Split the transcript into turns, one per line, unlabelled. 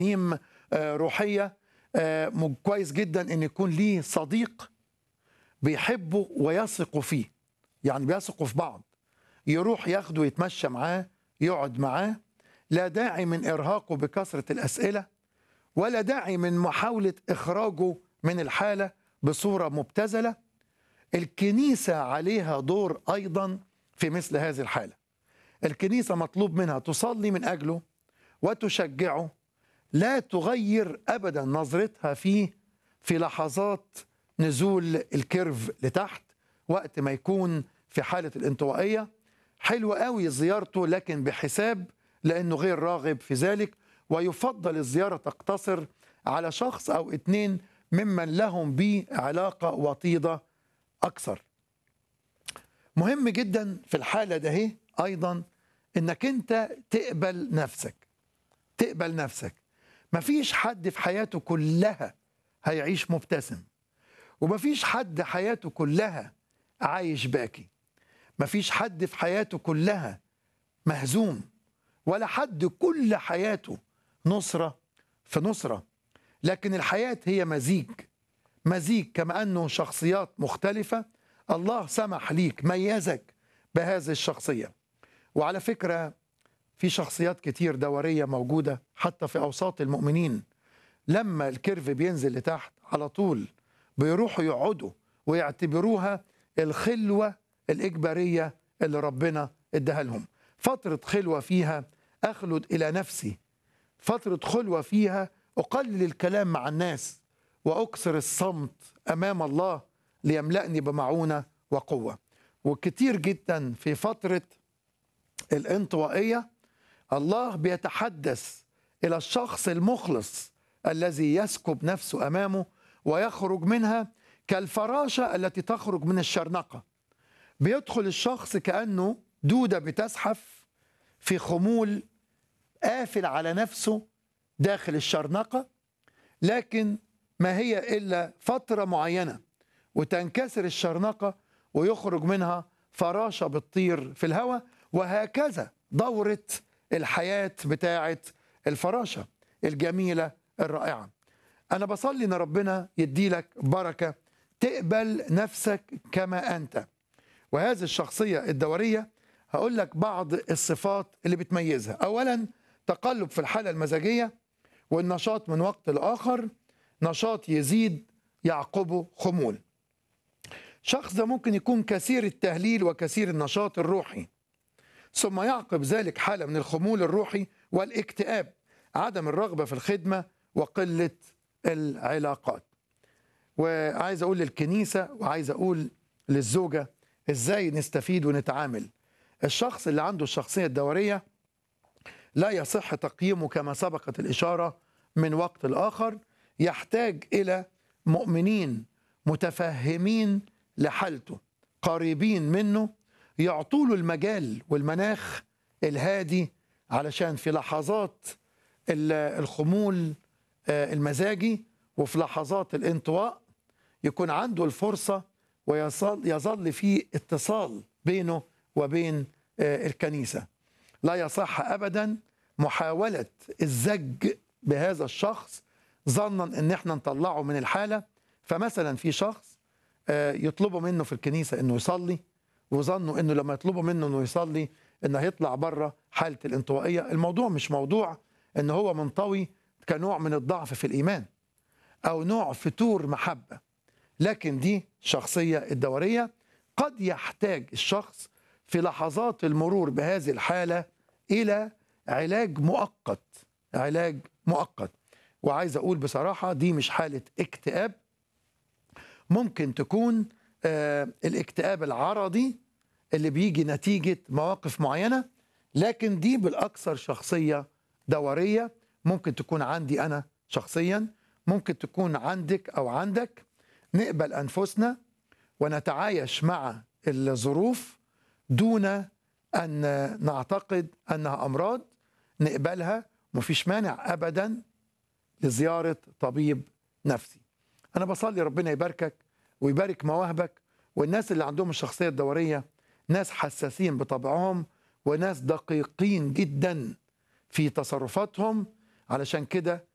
مفاهيم آه، روحيه آه، م- كويس جدا ان يكون ليه صديق بيحبه ويثق فيه يعني بيثقوا في بعض يروح ياخده يتمشى معاه يقعد معاه لا داعي من ارهاقه بكثره الاسئله ولا داعي من محاوله اخراجه من الحاله بصوره مبتذله الكنيسه عليها دور ايضا في مثل هذه الحاله الكنيسه مطلوب منها تصلي من اجله وتشجعه لا تغير ابدا نظرتها فيه في لحظات نزول الكيرف لتحت وقت ما يكون في حاله الانطوائيه حلو قوي زيارته لكن بحساب لانه غير راغب في ذلك ويفضل الزياره تقتصر على شخص او اتنين ممن لهم به علاقه وطيده اكثر مهم جدا في الحاله ده هي ايضا انك انت تقبل نفسك تقبل نفسك مفيش حد في حياته كلها هيعيش مبتسم ومفيش حد حياته كلها عايش باكي مفيش حد في حياته كلها مهزوم ولا حد كل حياته نصرة في نصرة لكن الحياة هي مزيج مزيج كما أنه شخصيات مختلفة الله سمح ليك ميزك بهذه الشخصية وعلى فكرة في شخصيات كتير دورية موجودة حتى في أوساط المؤمنين لما الكيرف بينزل لتحت على طول بيروحوا يقعدوا ويعتبروها الخلوة الإجبارية اللي ربنا اداها لهم فترة خلوة فيها أخلد إلى نفسي فترة خلوة فيها أقلل الكلام مع الناس وأكثر الصمت أمام الله ليملأني بمعونة وقوة وكتير جدا في فترة الانطوائية الله بيتحدث إلى الشخص المخلص الذي يسكب نفسه أمامه ويخرج منها كالفراشة التي تخرج من الشرنقة بيدخل الشخص كأنه دودة بتزحف في خمول قافل على نفسه داخل الشرنقة لكن ما هي إلا فترة معينة وتنكسر الشرنقة ويخرج منها فراشة بتطير في الهواء وهكذا دورة الحياة بتاعة الفراشة الجميلة الرائعة أنا بصلي إن ربنا يديلك بركة تقبل نفسك كما أنت وهذه الشخصية الدورية هقول لك بعض الصفات اللي بتميزها أولا تقلب في الحالة المزاجية والنشاط من وقت لآخر نشاط يزيد يعقبه خمول شخص ده ممكن يكون كثير التهليل وكثير النشاط الروحي ثم يعقب ذلك حالة من الخمول الروحي والاكتئاب عدم الرغبة في الخدمة وقلة العلاقات وعايز أقول للكنيسة وعايز أقول للزوجة إزاي نستفيد ونتعامل الشخص اللي عنده الشخصية الدورية لا يصح تقييمه كما سبقت الإشارة من وقت لآخر يحتاج إلى مؤمنين متفهمين لحالته قريبين منه يعطوا له المجال والمناخ الهادي علشان في لحظات ال- الخمول آه، المزاجي وفي لحظات الانطواء يكون عنده الفرصة ويظل يظل في اتصال بينه وبين آه، الكنيسة لا يصح أبدا محاولة الزج بهذا الشخص ظنا ان احنا نطلعه من الحالة فمثلا في شخص آه، يطلبوا منه في الكنيسة انه يصلي وظنوا انه لما يطلبوا منه انه يصلي انه هيطلع بره حالة الانطوائية الموضوع مش موضوع ان هو منطوي كنوع من الضعف في الايمان او نوع فتور محبة لكن دي شخصية الدورية قد يحتاج الشخص في لحظات المرور بهذه الحالة إلى علاج مؤقت علاج مؤقت وعايز أقول بصراحة دي مش حالة اكتئاب ممكن تكون آه الاكتئاب العرضي اللي بيجي نتيجة مواقف معينة لكن دي بالأكثر شخصية دورية ممكن تكون عندي أنا شخصيا ممكن تكون عندك أو عندك نقبل أنفسنا ونتعايش مع الظروف دون أن نعتقد أنها أمراض نقبلها مفيش مانع أبدا لزيارة طبيب نفسي أنا بصلي ربنا يباركك ويبارك مواهبك والناس اللي عندهم الشخصية الدورية ناس حساسين بطبعهم وناس دقيقين جدا في تصرفاتهم علشان كده